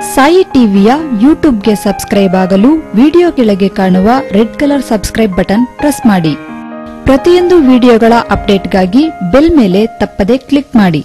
ಸಾಯಿ ಟಿವಿಯ ಯೂಟ್ಯೂಬ್ಗೆ ಸಬ್ಸ್ಕ್ರೈಬ್ ಆಗಲು ವಿಡಿಯೋ ಕೆಳಗೆ ಕಾಣುವ red colour subscribe button press ಮಾಡಿ ಪ್ರತಿಯೊಂದು ವಿಡಿಯೋಗಳ ಅಪ್ಡೇಟ್ಗಾಗಿ ಬೆಲ್ ಮೇಲೆ ತಪ್ಪದೆ ಕ್ಲಿಕ್ ಮಾಡಿ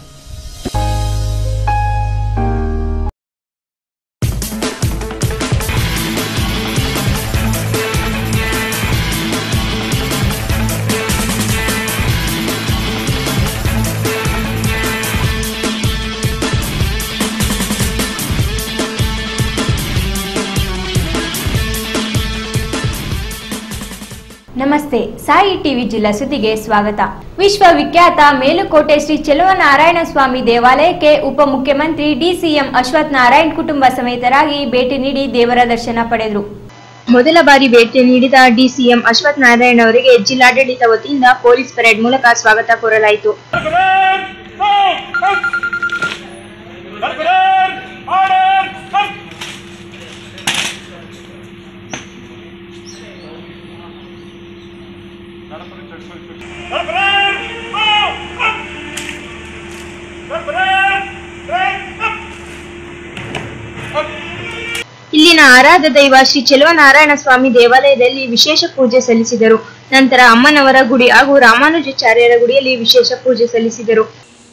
ನಮಸ್ತೆ ಸಾಯಿ ಟಿವಿ ಜಿಲ್ಲಾ ಸುದ್ದಿಗೆ ಸ್ವಾಗತ ವಿಶ್ವವಿಖ್ಯಾತ ಮೇಲುಕೋಟೆ ಶ್ರೀ ಚೆಲುವನಾರಾಯಣ ಸ್ವಾಮಿ ದೇವಾಲಯಕ್ಕೆ ಉಪಮುಖ್ಯಮಂತ್ರಿ ಡಿಸಿಎಂ ಅಶ್ವಥ್ ನಾರಾಯಣ್ ಕುಟುಂಬ ಸಮೇತರಾಗಿ ಭೇಟಿ ನೀಡಿ ದೇವರ ದರ್ಶನ ಪಡೆದರು ಮೊದಲ ಬಾರಿ ಭೇಟಿ ನೀಡಿದ ಡಿಸಿಎಂ ಅಶ್ವಥ್ ನಾರಾಯಣ್ ಅವರಿಗೆ ಜಿಲ್ಲಾಡಳಿತ ವತಿಯಿಂದ ಪೊಲೀಸ್ ಪರೇಡ್ ಮೂಲಕ ಸ್ವಾಗತ ಕೋರಲಾಯಿತು Barbarar! Order! Halt! Barbarar! Up! Barbarar! Right! Up! Up! ಇಲ್ಲಿನ ಆರಾಧ ದೈವ ಶ್ರೀ ಚೆಲುವನಾರಾಯಣ ಸ್ವಾಮಿ ದೇವಾಲಯದಲ್ಲಿ ವಿಶೇಷ ಪೂಜೆ ಸಲ್ಲಿಸಿದರು ನಂತರ ಅಮ್ಮನವರ ಗುಡಿ ಹಾಗೂ ರಾಮಾನುಜಾಚಾರ್ಯರ ಗುಡಿಯಲ್ಲಿ ವಿಶೇಷ ಪೂಜೆ ಸಲ್ಲಿಸಿದರು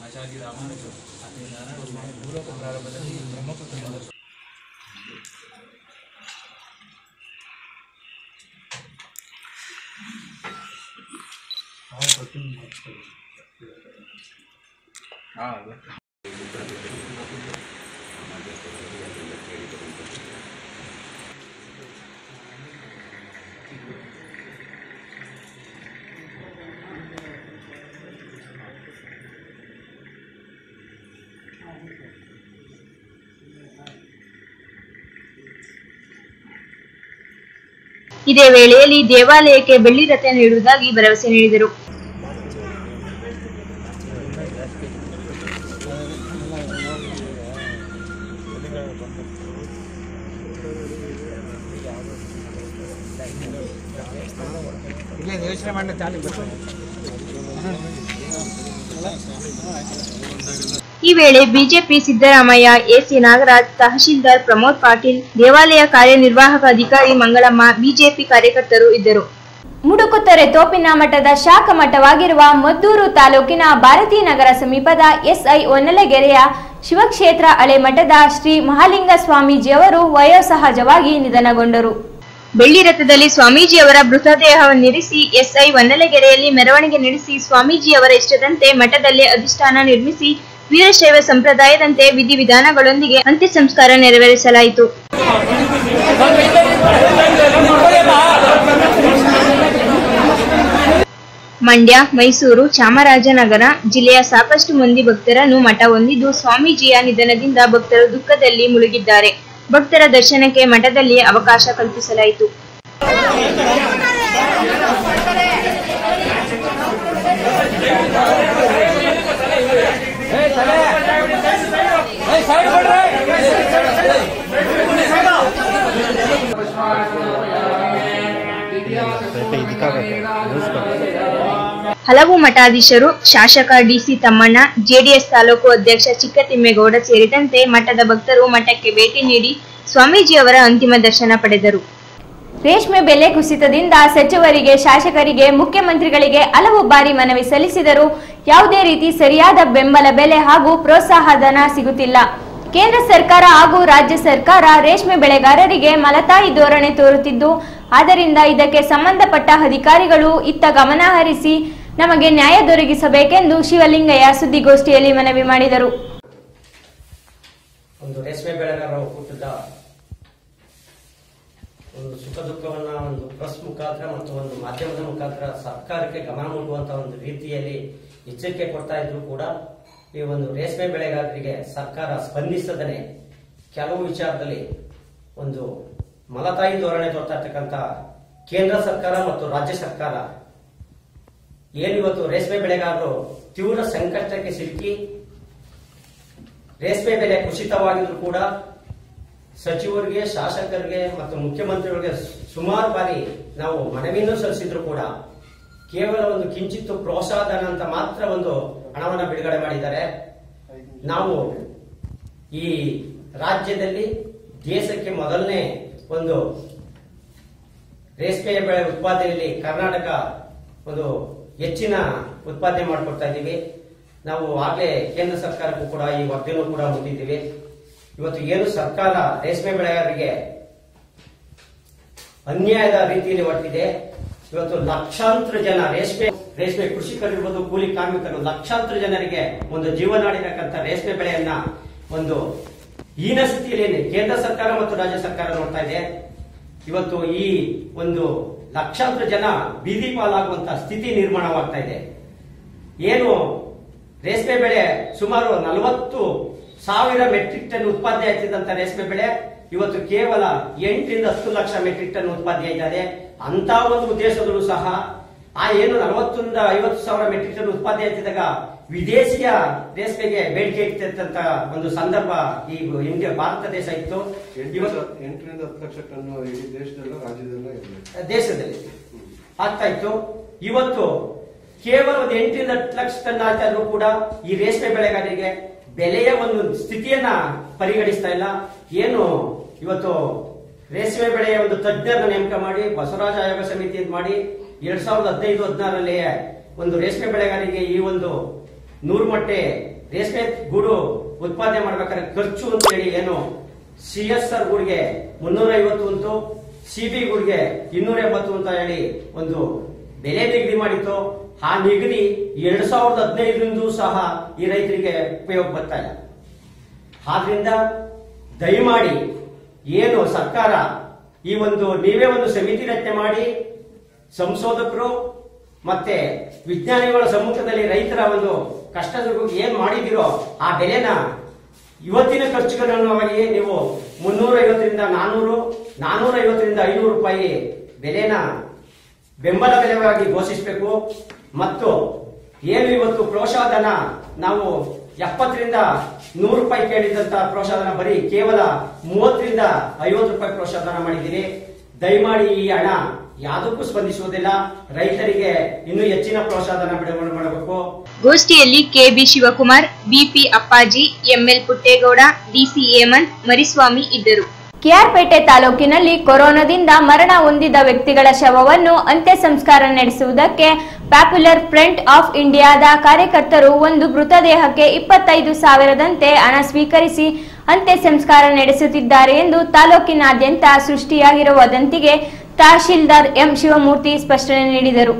ಇದೇ ವೇಳೆಯಲ್ಲಿ ದೇವಾಲಯಕ್ಕೆ ಬೆಳ್ಳಿ ರಥ ನೀಡುವುದಾಗಿ ಭರವಸೆ ನೀಡಿದರು ಯೋಚನೆ ಮಾಡಿ ತಾಳಿ ಬರ್ತಾರೆ ಈ ವೇಳೆ ಬಿಜೆಪಿ ಸಿದ್ದರಾಮಯ್ಯ ಎಸಿ ನಾಗರಾಜ್ ತಹಶೀಲ್ದಾರ್ ಪ್ರಮೋದ್ ಪಾಟೀಲ್ ದೇವಾಲಯ ಕಾರ್ಯನಿರ್ವಾಹಕ ಅಧಿಕಾರಿ ಮಂಗಳಮ್ಮ ಬಿಜೆಪಿ ಕಾರ್ಯಕರ್ತರು ಇದ್ದರು ಮುಡುಕುತ್ತೊರೆ ತೋಪಿನ ಮಠದ ಶಾಖ ಮಠವಾಗಿರುವ ಮದ್ದೂರು ತಾಲೂಕಿನ ಭಾರತೀ ನಗರ ಸಮೀಪದ ಎಸ್ಐ ಒನ್ನಲಗೆರೆಯ ಶಿವಕ್ಷೇತ್ರ ಹಳೆ ಮಠದ ಶ್ರೀ ಮಹಾಲಿಂಗ ಸ್ವಾಮೀಜಿಯವರು ವಯೋಸಹಜವಾಗಿ ನಿಧನಗೊಂಡರು ಬೆಳ್ಳಿ ರಥದಲ್ಲಿ ಸ್ವಾಮೀಜಿಯವರ ಮೃತದೇಹವನ್ನಿರಿಸಿ ಎಸ್ಐ ವನ್ನಲಗೆರೆಯಲ್ಲಿ ಮೆರವಣಿಗೆ ನಡೆಸಿ ಸ್ವಾಮೀಜಿಯವರ ಇಷ್ಟದಂತೆ ಮಠದಲ್ಲೇ ಅಧಿಷ್ಠಾನ ನಿರ್ಮಿಸಿ ವೀರಶೈವ ಸಂಪ್ರದಾಯದಂತೆ ವಿಧಿವಿಧಾನಗಳೊಂದಿಗೆ ಅಂತ್ಯ ಸಂಸ್ಕಾರ ನೆರವೇರಿಸಲಾಯಿತು ಮಂಡ್ಯ ಮೈಸೂರು ಚಾಮರಾಜನಗರ ಜಿಲ್ಲೆಯ ಸಾಕಷ್ಟು ಮಂದಿ ಭಕ್ತರನ್ನು ಮಠ ಹೊಂದಿದ್ದು ಸ್ವಾಮೀಜಿಯ ನಿಧನದಿಂದ ಭಕ್ತರು ದುಃಖದಲ್ಲಿ ಮುಳುಗಿದ್ದಾರೆ ಭಕ್ತರ ದರ್ಶನಕ್ಕೆ ಮಠದಲ್ಲಿ ಅವಕಾಶ ಕಲ್ಪಿಸಲಾಯಿತು ಹಲವು ಮಠಾಧೀಶರು ಶಾಸಕ ಡಿಸಿ ತಮ್ಮಣ್ಣ ಜೆಡಿಎಸ್ ತಾಲೂಕು ಅಧ್ಯಕ್ಷ ಚಿಕ್ಕತಿಮ್ಮೇಗೌಡ ಸೇರಿದಂತೆ ಮಠದ ಭಕ್ತರು ಮಠಕ್ಕೆ ಭೇಟಿ ನೀಡಿ ಸ್ವಾಮೀಜಿಯವರ ಅಂತಿಮ ದರ್ಶನ ಪಡೆದರು ರೇಷ್ಮೆ ಬೆಲೆ ಕುಸಿತದಿಂದ ಸಚಿವರಿಗೆ ಶಾಸಕರಿಗೆ ಮುಖ್ಯಮಂತ್ರಿಗಳಿಗೆ ಹಲವು ಬಾರಿ ಮನವಿ ಸಲ್ಲಿಸಿದರೂ ಯಾವುದೇ ರೀತಿ ಸರಿಯಾದ ಬೆಂಬಲ ಬೆಲೆ ಹಾಗೂ ಪ್ರೋತ್ಸಾಹಧನ ಸಿಗುತ್ತಿಲ್ಲ ಕೇಂದ್ರ ಸರ್ಕಾರ ಹಾಗೂ ರಾಜ್ಯ ಸರ್ಕಾರ ರೇಷ್ಮೆ ಬೆಳೆಗಾರರಿಗೆ ಮಲತಾಯಿ ಧೋರಣೆ ತೋರುತ್ತಿದ್ದು ಆದ್ದರಿಂದ ಇದಕ್ಕೆ ಸಂಬಂಧಪಟ್ಟ ಅಧಿಕಾರಿಗಳು ಇತ್ತ ಗಮನ ಹರಿಸಿ ನಮಗೆ ನ್ಯಾಯ ದೊರಕಿಸಬೇಕೆಂದು ಶಿವಲಿಂಗಯ್ಯ ಸುದ್ದಿಗೋಷ್ಠಿಯಲ್ಲಿ ಮನವಿ ಮಾಡಿದರು ಒಂದು ರೇಷ್ಮೆ ಬೆಳೆಗಾರರ ಒಕ್ಕೂಟದ ಒಂದು ಸುಖ ದುಃಖವನ್ನ ಒಂದು ಪ್ರೆಸ್ ಮುಖಾಂತರ ಮತ್ತು ಒಂದು ಮಾಧ್ಯಮದ ಮುಖಾಂತರ ಸರ್ಕಾರಕ್ಕೆ ಗಮನ ಮುಟ್ಟುವಂತ ಒಂದು ರೀತಿಯಲ್ಲಿ ಎಚ್ಚರಿಕೆ ಕೊಡ್ತಾ ಇದ್ರು ಕೂಡ ಈ ಒಂದು ರೇಷ್ಮೆ ಬೆಳೆಗಾರರಿಗೆ ಸರ್ಕಾರ ಸ್ಪಂದಿಸದನೆ ಕೆಲವು ವಿಚಾರದಲ್ಲಿ ಒಂದು ಮಲತಾಯಿ ಧೋರಣೆ ತೋರ್ತಾ ಇರ್ತಕ್ಕಂಥ ಕೇಂದ್ರ ಸರ್ಕಾರ ಮತ್ತು ರಾಜ್ಯ ಸರ್ಕಾರ ಏನಿವತ್ತು ರೇಷ್ಮೆ ಬೆಳೆಗಾರರು ತೀವ್ರ ಸಂಕಷ್ಟಕ್ಕೆ ಸಿಲುಕಿ ರೇಷ್ಮೆ ಬೆಲೆ ಕುಸಿತವಾಗಿದ್ರು ಕೂಡ ಸಚಿವರಿಗೆ ಶಾಸಕರಿಗೆ ಮತ್ತು ಮುಖ್ಯಮಂತ್ರಿಗಳಿಗೆ ಸುಮಾರು ಬಾರಿ ನಾವು ಮನವಿಯನ್ನು ಸಲ್ಲಿಸಿದ್ರು ಕೂಡ ಕೇವಲ ಒಂದು ಕಿಂಚಿತ್ತು ಪ್ರೋತ್ಸಾಹಧನ ಅಂತ ಮಾತ್ರ ಒಂದು ಹಣವನ್ನು ಬಿಡುಗಡೆ ಮಾಡಿದ್ದಾರೆ ನಾವು ಈ ರಾಜ್ಯದಲ್ಲಿ ದೇಶಕ್ಕೆ ಮೊದಲನೇ ಒಂದು ರೇಷ್ಮೆ ಬೆಳೆ ಉತ್ಪಾದನೆಯಲ್ಲಿ ಕರ್ನಾಟಕ ಒಂದು ಹೆಚ್ಚಿನ ಉತ್ಪಾದನೆ ಮಾಡಿಕೊಡ್ತಾ ಇದ್ದೀವಿ ನಾವು ಆಗಲೇ ಕೇಂದ್ರ ಸರ್ಕಾರಕ್ಕೂ ಕೂಡ ಈ ವರದಿನೂ ಕೂಡ ಮುಟ್ಟಿದ್ದೀವಿ ಇವತ್ತು ಏನು ಸರ್ಕಾರ ರೇಷ್ಮೆ ಬೆಳೆಗಾರರಿಗೆ ಅನ್ಯಾಯದ ರೀತಿಯಲ್ಲಿ ಹೊರಟಿದೆ ಇವತ್ತು ಲಕ್ಷಾಂತರ ಜನ ರೇಷ್ಮೆ ರೇಷ್ಮೆ ಕೃಷಿಕರಿರ್ಬೋದು ಕೂಲಿ ಕಾರ್ಮಿಕರು ಲಕ್ಷಾಂತರ ಜನರಿಗೆ ಒಂದು ಜೀವನಾಡಿರತಕ್ಕಂಥ ರೇಷ್ಮೆ ಬೆಳೆಯನ್ನ ಒಂದು ಹೀನ ಸ್ಥಿತಿಯಲ್ಲಿ ಕೇಂದ್ರ ಸರ್ಕಾರ ಮತ್ತು ರಾಜ್ಯ ಸರ್ಕಾರ ನೋಡ್ತಾ ಇದೆ ಇವತ್ತು ಈ ಒಂದು ಲಕ್ಷಾಂತರ ಜನ ಬೀದಿ ಪಾಲಾಗುವಂತ ಸ್ಥಿತಿ ನಿರ್ಮಾಣವಾಗ್ತಾ ಇದೆ ಏನು ರೇಷ್ಮೆ ಬೆಳೆ ಸುಮಾರು ನಲವತ್ತು ಸಾವಿರ ಮೆಟ್ರಿಕ್ ಟನ್ ಉತ್ಪಾದನೆ ಆಗ್ತಿದ್ದಂತ ರೇಷ್ಮೆ ಬೆಳೆ ಇವತ್ತು ಕೇವಲ ಎಂಟರಿಂದ ಹತ್ತು ಲಕ್ಷ ಮೆಟ್ರಿಕ್ ಟನ್ ಉತ್ಪಾದನೆ ಇದ್ದಾರೆ ಅಂತ ಒಂದು ಉದ್ದೇಶದಲ್ಲೂ ಸಹ ಆ ಏನು ನಲವತ್ತರಿಂದ ಐವತ್ತು ಸಾವಿರ ಮೆಟ್ರಿಕ್ ಟನ್ ಉತ್ಪಾದನೆ ಆಗ್ತಿದ್ದಾಗ ವಿದೇಶಿಯ ರೇಷ್ಮೆಗೆ ಬೇಡಿಕೆ ಇಟ್ಟಿದ್ದಂತ ಒಂದು ಸಂದರ್ಭ ಈ ಇಂಡಿಯಾ ಭಾರತ ದೇಶ ಇತ್ತು ಇವತ್ತು ಎಂಟರಿಂದ ಎಂಟರಿಂದ ಹತ್ತು ಲಕ್ಷ ಟನ್ ಇಡೀ ದೇಶದಲ್ಲ ರಾಜ್ಯದಲ್ಲ ಇರಬೇಕು ದೇಶದಲ್ಲಿ ಆಗ್ತಾ ಇತ್ತು ಇವತ್ತು ಕೇವಲ ಒಂದು ಎಂಟರಿಂದ ಹತ್ತು ಲಕ್ಷ ಟನ್ ಆಗ್ತಾ ಇದ್ರು ಕೂಡ ಈ ರೇಷ್ಮೆ ಬೆಳೆಗಾರರಿಗೆ ಬೆಲೆಯ ಒಂದು ಸ್ಥಿತಿಯನ್ನ ಪರಿಗಣಿಸ್ತಾ ಇಲ್ಲ ಏನು ಇವತ್ತು ರೇಷ್ಮೆ ಬೆಳೆಯ ಒಂದು ತಜ್ಞರನ್ನ ನೇಮಕ ಮಾಡಿ ಬಸವರಾಜ ಆಯೋಗ ಸಮಿತಿ ಅಂತ ಮಾಡಿ ಎರಡ್ ಸಾವಿರದ ಹದಿನೈದು ಹದಿನಾರರಲ್ಲಿ ಒಂದು ರೇಷ್ಮೆ ಬೆಳೆಗಾರರಿಗೆ ಈ ಒಂದು ನೂರು ಮೊಟ್ಟೆ ರೇಷ್ಮೆ ಗೂಡು ಉತ್ಪಾದನೆ ಮಾಡ್ಬೇಕಾದ್ರೆ ಖರ್ಚು ಅಂತ ಹೇಳಿ ಏನು ಸಿ ಎಸ್ ಆರ್ ಗೂಡ್ಗೆ ಮುನ್ನೂರ ಐವತ್ತು ಅಂತು ಸಿಬಿ ಗೂಡ್ಗೆ ಇನ್ನೂರ ಎಂಬತ್ತು ಅಂತ ಹೇಳಿ ಒಂದು ಬೆಲೆ ನಿಗದಿ ಮಾಡಿತ್ತು ಆ ನಿಗದಿ ಎರಡ್ ಸಾವಿರದ ಹದಿನೈದರಿಂದ ಸಹ ಈ ರೈತರಿಗೆ ಉಪಯೋಗ ಬರ್ತಾ ಇಲ್ಲ ಆದ್ರಿಂದ ದಯಮಾಡಿ ಏನು ಸರ್ಕಾರ ಈ ಒಂದು ನೀವೇ ಒಂದು ಸಮಿತಿ ರಚನೆ ಮಾಡಿ ಸಂಶೋಧಕರು ಮತ್ತೆ ವಿಜ್ಞಾನಿಗಳ ಸಮ್ಮುಖದಲ್ಲಿ ರೈತರ ಒಂದು ಕಷ್ಟದ ಏನ್ ಮಾಡಿದಿರೋ ಆ ಬೆಲೆನ ಇವತ್ತಿನ ಖರ್ಚುಗಳನ್ನು ನೀವು ಮುನ್ನೂರ ಐವತ್ತರಿಂದ ನಾನೂರು ನಾನೂರ ಐವತ್ತರಿಂದ ಐನೂರು ರೂಪಾಯಿ ಬೆಲೆನ ಬೆಂಬಲ ಬೆಲೆವಾಗಿ ಘೋಷಿಸಬೇಕು ಮತ್ತು ಏನು ಇವತ್ತು ಪ್ರೋತ್ಸಾಹಧನ ನಾವು ಎಪ್ಪತ್ತರಿಂದ ನೂರು ರೂಪಾಯಿ ಕೇಳಿದಂತ ಪ್ರೋತ್ಸಾಹಧನ ಬರೀ ಕೇವಲ ಮೂವತ್ತರಿಂದ ಐವತ್ತು ರೂಪಾಯಿ ಪ್ರೋತ್ಸಾಹಧನ ಮಾಡಿದ್ದೀರಿ ದಯಮಾಡಿ ಈ ಹಣ ಯಾವುದಕ್ಕೂ ಸ್ಪಂದಿಸುವುದಿಲ್ಲ ರೈತರಿಗೆ ಇನ್ನೂ ಹೆಚ್ಚಿನ ಪ್ರೋತ್ಸಾಹಧನ ಬಿಡುಗಡೆ ಮಾಡಬೇಕು ಗೋಷ್ಠಿಯಲ್ಲಿ KB Shivakumar BP Appaji ML Puttegowda DC Hemanth Mariswamy ಇದ್ದರು ಕೆಆರ್ಪೇಟೆ ತಾಲೂಕಿನಲ್ಲಿ ಕೊರೋನಾದಿಂದ ಮರಣ ಹೊಂದಿದ ವ್ಯಕ್ತಿಗಳ ಶವವನ್ನು ಅಂತ್ಯ ಸಂಸ್ಕಾರ ನಡೆಸುವುದಕ್ಕೆ ಪಾಪ್ಯುಲರ್ ಫ್ರಂಟ್ ಆಫ್ ಇಂಡಿಯಾದ ಕಾರ್ಯಕರ್ತರು ಒಂದು ಮೃತದೇಹಕ್ಕೆ ಇಪ್ಪತ್ತೈದು ಸಾವಿರದಂತೆ ಹಣ ಸ್ವೀಕರಿಸಿ ಅಂತ್ಯ ಸಂಸ್ಕಾರ ನಡೆಸುತ್ತಿದ್ದಾರೆ ಎಂದು ತಾಲೂಕಿನಾದ್ಯಂತ ಸೃಷ್ಟಿಯಾಗಿರುವ ವದಂತಿಗೆ ತಹಶೀಲ್ದಾರ್ ಎಂ ಶಿವಮೂರ್ತಿ ಸ್ಪಷ್ಟನೆ ನೀಡಿದರು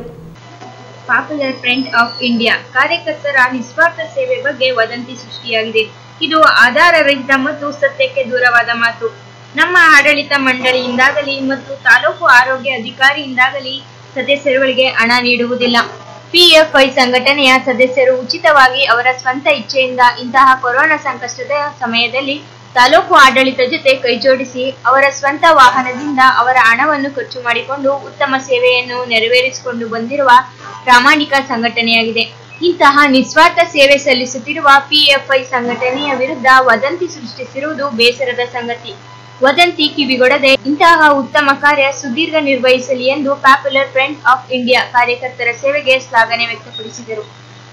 ಪಾಪ್ಯುಲರ್ ಫ್ರಂಟ್ ಆಫ್ ಇಂಡಿಯಾ ಕಾರ್ಯಕರ್ತರ ನಿಸ್ವಾರ್ಥ ಸೇವೆ ಬಗ್ಗೆ ವದಂತಿ ಸೃಷ್ಟಿಯಾಗಿದೆ ಇದು ಆಧಾರರಹಿತ ಮತ್ತು ಸತ್ಯಕ್ಕೆ ದೂರವಾದ ಮಾತು ನಮ್ಮ ಆಡಳಿತ ಮಂಡಳಿಯಿಂದಾಗಲಿ ಮತ್ತು ತಾಲೂಕು ಆರೋಗ್ಯ ಅಧಿಕಾರಿಯಿಂದಾಗಲಿ ಸದಸ್ಯರುಗಳಿಗೆ ಹಣ ನೀಡುವುದಿಲ್ಲ ಪಿಎಫ್ಐ ಸಂಘಟನೆಯ ಸದಸ್ಯರು ಉಚಿತವಾಗಿ ಅವರ ಸ್ವಂತ ಇಚ್ಛೆಯಿಂದ ಇಂತಹ ಕೊರೋನಾ ಸಂಕಷ್ಟದ ಸಮಯದಲ್ಲಿ ತಾಲೂಕು ಆಡಳಿತ ಜೊತೆ ಕೈಜೋಡಿಸಿ ಅವರ ಸ್ವಂತ ವಾಹನದಿಂದ ಅವರ ಹಣವನ್ನು ಖರ್ಚು ಮಾಡಿಕೊಂಡು ಉತ್ತಮ ಸೇವೆಯನ್ನು ನೆರವೇರಿಸಿಕೊಂಡು ಬಂದಿರುವ ಪ್ರಾಮಾಣಿಕ ಸಂಘಟನೆಯಾಗಿದೆ ಇಂತಹ ನಿಸ್ವಾರ್ಥ ಸೇವೆ ಸಲ್ಲಿಸುತ್ತಿರುವ ಪಿಎಫ್ಐ ಸಂಘಟನೆಯ ವಿರುದ್ಧ ವದಂತಿ ಸೃಷ್ಟಿಸಿರುವುದು ಬೇಸರದ ಸಂಗತಿ ವದಂತಿ ಕಿವಿಗೊಡದೆ ಇಂತಹ ಉತ್ತಮ ಕಾರ್ಯ ಸುದೀರ್ಘ ನಿರ್ವಹಿಸಲಿ ಎಂದು ಪಾಪ್ಯುಲರ್ ಫ್ರಂಟ್ ಆಫ್ ಇಂಡಿಯಾ ಕಾರ್ಯಕರ್ತರ ಸೇವೆಗೆ ಶ್ಲಾಘನೆ ವ್ಯಕ್ತಪಡಿಸಿದರು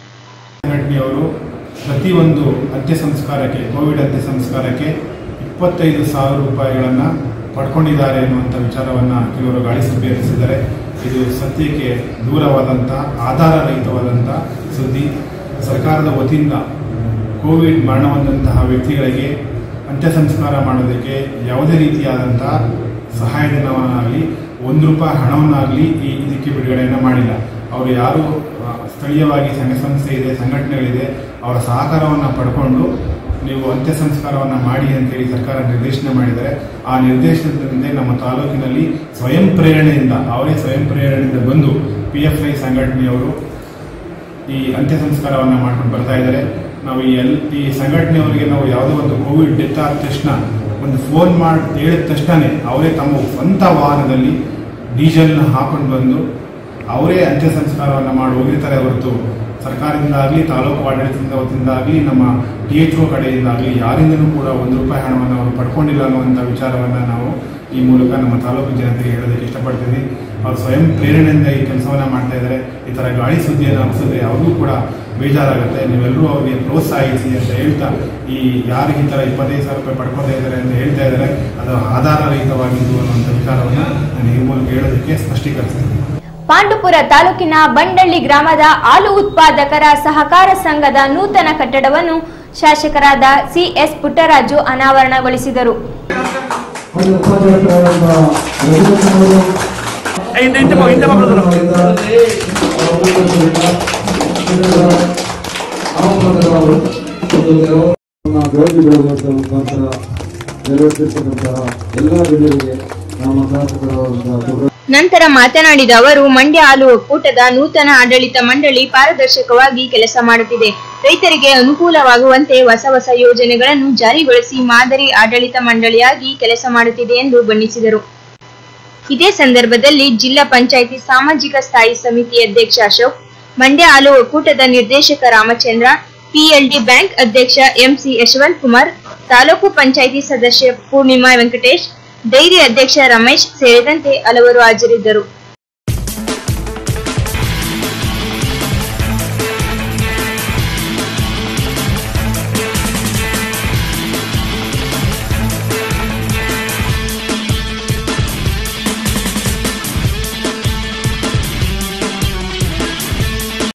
ಸಂಘಟನೆಯವರು ಪ್ರತಿಯೊಂದು ಅಂತ್ಯ ಸಂಸ್ಕಾರಕ್ಕೆ ಕೋವಿಡ್ ಅಂತ್ಯ ಸಂಸ್ಕಾರಕ್ಕೆ ಇಪ್ಪತ್ತೈದು ಸಾವಿರ ರೂಪಾಯಿಗಳನ್ನು ಪಡ್ಕೊಂಡಿದ್ದಾರೆ ಎನ್ನುವಂಥ ವಿಚಾರವನ್ನು ಕೆಲವರು ಗಾಳಿ ಸುದ್ದಿ ಹರಿಸಿದ್ದಾರೆ ಇದು ಸತ್ಯಕ್ಕೆ ದೂರವಾದಂಥ ಆಧಾರರಹಿತವಾದಂಥ ಸುದ್ದಿ ಸರ್ಕಾರದ ವತಿಯಿಂದ ಕೋವಿಡ್ ಮರಣ ಹೊಂದಂತಹ ವ್ಯಕ್ತಿಗಳಿಗೆ ಅಂತ್ಯ ಸಂಸ್ಕಾರ ಮಾಡೋದಕ್ಕೆ ಯಾವುದೇ ರೀತಿಯಾದಂಥ ಸಹಾಯಧನವನ್ನಾಗಲಿ ಒಂದು ರೂಪಾಯಿ ಹಣವನ್ನಾಗಲಿ ಈ ಇದಕ್ಕೆ ಬಿಡುಗಡೆಯನ್ನು ಮಾಡಿಲ್ಲ ಅವರು ಯಾರು ಆ, ಸ್ಥಳೀಯವಾಗಿ ಸಂಘ ಸಂಸ್ಥೆ ಇದೆ ಸಂಘಟನೆಗಳಿದೆ ಅವರ ಸಹಕಾರವನ್ನು ಪಡ್ಕೊಂಡು ನೀವು ಅಂತ್ಯ ಸಂಸ್ಕಾರವನ್ನು ಮಾಡಿ ಅಂತೇಳಿ ಸರ್ಕಾರ ನಿರ್ದೇಶನ ಮಾಡಿದರೆ ಆ ನಿರ್ದೇಶನದಂತೆ ನಮ್ಮ ತಾಲೂಕಿನಲ್ಲಿ ಸ್ವಯಂ ಪ್ರೇರಣೆಯಿಂದ ಅವರೇ ಸ್ವಯಂ ಪ್ರೇರಣೆಯಿಂದ ಬಂದು ಪಿ ಎಫ್ ಐ ಸಂಘಟನೆಯವರು ಈ ಅಂತ್ಯ ಸಂಸ್ಕಾರವನ್ನು ಮಾಡ್ಕೊಂಡು ಬರ್ತಾ ಇದ್ದಾರೆ ನಾವು ಈ ಎಲ್ ಈ ಸಂಘಟನೆಯವರಿಗೆ ನಾವು ಯಾವುದೋ ಒಂದು ಕೋವಿಡ್ ಡೆತ್ ಆದ ತಕ್ಷಣ ಒಂದು ಫೋನ್ ಮಾಡಿ ಹೇಳಿದ ತಕ್ಷಣನೇ ಅವರೇ ತಮ್ಮ ಸ್ವಂತ ವಾಹನದಲ್ಲಿ ಡೀಸೆಲ್ನ ಹಾಕೊಂಡು ಬಂದು ಅವರೇ ಅಂತ್ಯ ಸಂಸ್ಕಾರವನ್ನು ಮಾಡಿ ಹೋಗಿರ್ತಾರೆ ಹೊರತು ಸರ್ಕಾರದಿಂದ ಆಗಲಿ ತಾಲೂಕು ಆಡಳಿತದಿಂದ ವತಿಯಿಂದ ಆಗಲಿ ನಮ್ಮ ಡಿ ಎಚ್ ಒ ಕಡೆಯಿಂದಾಗಲಿ ಯಾರಿಂದನೂ ಕೂಡ ಒಂದು ರೂಪಾಯಿ ಹಣವನ್ನು ಅವರು ಪಡ್ಕೊಂಡಿಲ್ಲ ಅನ್ನುವಂಥ ವಿಚಾರವನ್ನು ನಾವು ಈ ಮೂಲಕ ನಮ್ಮ ತಾಲೂಕು ಜನತೆಗೆ ಹೇಳೋದಕ್ಕೆ ಇಷ್ಟಪಡ್ತೀವಿ ಅವರು ಸ್ವಯಂ ಪ್ರೇರಣೆಯಿಂದ ಈ ಕೆಲಸವನ್ನು ಮಾಡ್ತಾ ಇದ್ದಾರೆ ಈ ಥರ ಗಾಳಿ ಸುದ್ದಿಯನ್ನು ಹಬ್ಬಿಸಿದ್ರೆ ಯಾವುದೂ ಕೂಡ ಬೇಜಾರಾಗುತ್ತೆ ನೀವೆಲ್ಲರೂ ಅವರಿಗೆ ಪ್ರೋತ್ಸಾಹಿಸಿ ಅಂತ ಹೇಳ್ತಾ ಈ ಯಾರಿಗೆ ಈ ಥರ ಇಪ್ಪತ್ತೈದು ಸಾವಿರ ರೂಪಾಯಿ ಪಡ್ಕೊತಾ ಇದ್ದಾರೆ ಅಂತ ಹೇಳ್ತಾ ಇದ್ದಾರೆ ಅದು ಆಧಾರರಹಿತವಾಗಿದ್ದು ಅನ್ನುವಂಥ ವಿಚಾರವನ್ನು ನಾನು ಈ ಮೂಲಕ ಹೇಳೋದಕ್ಕೆ ಸ್ಪಷ್ಟೀಕರಿಸ್ತೀನಿ ಪಾಂಡುಪುರ ತಾಲೂಕಿನ ಬಂಡಳ್ಳಿ ಗ್ರಾಮದ ಹಾಲು ಉತ್ಪಾದಕರ ಸಹಕಾರ ಸಂಘದ ನೂತನ ಕಟ್ಟಡವನ್ನು ಶಾಸಕರಾದ ಸಿಎಸ್ ಪುಟ್ಟರಾಜು ಅನಾವರಣಗೊಳಿಸಿದರು ಹಿಂದೆ ಹಿಂದೆ ಬಾ- ಹಿಂದೆ ಬಾ brother. ಬೆಳಗ್ಗೆ ಬೆಳೆದಂಥ ಮುಖಾಂತರ ನೆರವೇರಿಸಿರ್ತಕ್ಕಂತಹ ಎಲ್ಲ ಗಣ್ಯರಿಗೆ ನಮ್ಮ ಶಾಸಕರಾದಂತಹ ನಂತರ ಮಾತನಾಡಿದ ಅವರು ಮಂಡ್ಯ ಹಾಲು ಒಕ್ಕೂಟದ ನೂತನ ಆಡಳಿತ ಮಂಡಳಿ ಪಾರದರ್ಶಕವಾಗಿ ಕೆಲಸ ಮಾಡುತ್ತಿದೆ ರೈತರಿಗೆ ಅನುಕೂಲವಾಗುವಂತೆ ಹೊಸ ಹೊಸ ಯೋಜನೆಗಳನ್ನು ಜಾರಿಗೊಳಿಸಿ ಮಾದರಿ ಆಡಳಿತ ಮಂಡಳಿಯಾಗಿ ಕೆಲಸ ಮಾಡುತ್ತಿದೆ ಎಂದು ಬಣ್ಣಿಸಿದರು ಇದೇ ಸಂದರ್ಭದಲ್ಲಿ ಜಿಲ್ಲಾ ಪಂಚಾಯಿತಿ ಸಾಮಾಜಿಕ ಸ್ಥಾಯಿ ಸಮಿತಿ ಅಧ್ಯಕ್ಷ ಅಶೋಕ್ ಮಂಡ್ಯ ಹಾಲು ಒಕ್ಕೂಟದ ನಿರ್ದೇಶಕ ರಾಮಚಂದ್ರ ಪಿಎಲ್ಡಿ ಬ್ಯಾಂಕ್ ಅಧ್ಯಕ್ಷ ಎಂಸಿ ಯಶವಂತ್ ಕುಮಾರ್ ತಾಲೂಕು ಪಂಚಾಯಿತಿ ಸದಸ್ಯ ಪೂರ್ಣಿಮಾ ವೆಂಕಟೇಶ್ ಡೈರಿ ಅಧ್ಯಕ್ಷ ರಮೇಶ್ ಸೇರಿದಂತೆ ಹಲವರು ಹಾಜರಿದ್ದರು